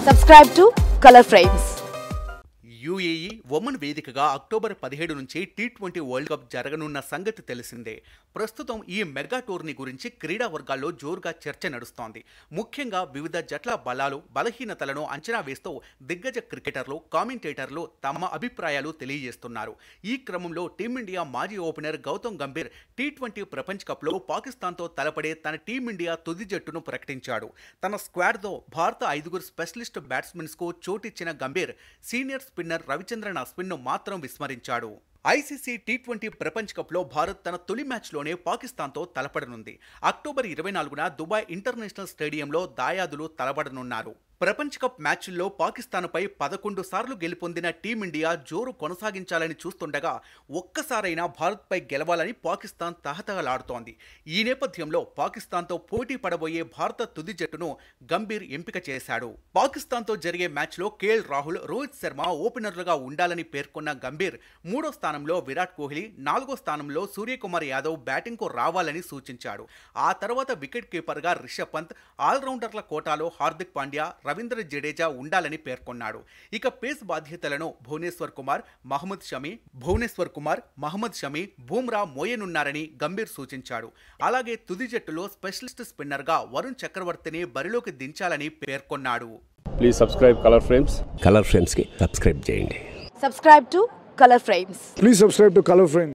Subscribe to Color Frames. UAE Oman వేదికగా October పదిహేడు నుంచి టీ ట్వంటీ వరల్డ్ కప్ జరగనున్న సంగతి తెలిసిందే ప్రస్తుతం ఈ మెగా టోర్నీ గురించి క్రీడా వర్గాల్లో జోరుగా చర్చ నడుస్తోంది ముఖ్యంగా వివిధ జట్ల బలాలు బలహీనతలను అంచనా వేస్తూ దిగ్గజ క్రికెటర్లు కామెంటేటర్లు తమ అభిప్రాయాలు తెలియజేస్తున్నారు ఈ క్రమంలో టీమిండియా మాజీ opener Gautam Gambhir T twenty ప్రపంచ కప్లో పాకిస్తాన్తో తలపడే తన టీమిండియా తుది జట్టును ప్రకటించాడు తన స్క్వాడ్తో భారత ఐదుగురు స్పెషలిస్ట్ బ్యాట్స్మెన్స్కు చోటిచ్చిన గంభీర్ సీనియర్ స్పిన్నర్ రవిచంద్రన్ అశ్విన్ను మాత్రం విస్మరించాడు ఐసీసీ టీ ట్వంటీ ప్రపంచ కప్లో భారత్ తన తొలి మ్యాచ్లోనే పాకిస్తాన్తో తలపడనుంది అక్టోబర్ ఇరవై నాలుగున దుబాయ్ ఇంటర్నేషనల్ స్టేడియంలో దాయాదులు తలపడనున్నారు ప్రపంచ కప్ మ్యాచ్ల్లో పాకిస్తాన్పై పదకొండు సార్లు గెలుపొందిన టీమిండియా జోరు కొనసాగించాలని చూస్తుండగా ఒక్కసారైనా భారత్పై గెలవాలని పాకిస్తాన్ తహతహలాడుతోంది ఈ నేపథ్యంలో పాకిస్తాన్తో పోటీ పడబోయే భారత తుది జట్టును గంభీర్ ఎంపిక చేశాడు పాకిస్తాన్తో జరిగే మ్యాచ్లో కేఎల్ రాహుల్ రోహిత్ శర్మ ఓపెనర్లుగా ఉండాలని పేర్కొన్న గంభీర్ మూడో స్థానంలో విరాట్ కోహ్లీ నాలుగో స్థానంలో సూర్యకుమార్ యాదవ్ బ్యాటింగ్కు రావాలని సూచించాడు ఆ తర్వాత వికెట్ కీపర్గా రిషబ్ పంత్ ఆల్రౌండర్ల కోటాలో హార్దిక్ పాండ్యా రవీంద్ర జడేజా ఉండాలని పేర్కొన్నాడు ఇక పేస్ బాధ్యతలను భువనేశ్వర్ కుమార్ మహమ్మద్ షమి భువనేశ్వర్ కుమార్ మహమ్మద్ షమి బూమ్రా మోయనున్నారని గంభీర్ సూచించాడు అలాగే తుది జట్టులో స్పెషలిస్ట్ స్పిన్నర్గా వరుణ్ చక్రవర్తిని బరిలోకి దించాలని పేర్కొన్నాడు please subscribe Color Frames Color ఫ్రేమ్స్కి సబ్స్క్రైబ్ చేయండి Subscribe to Color Frames. Please subscribe to Color Frame.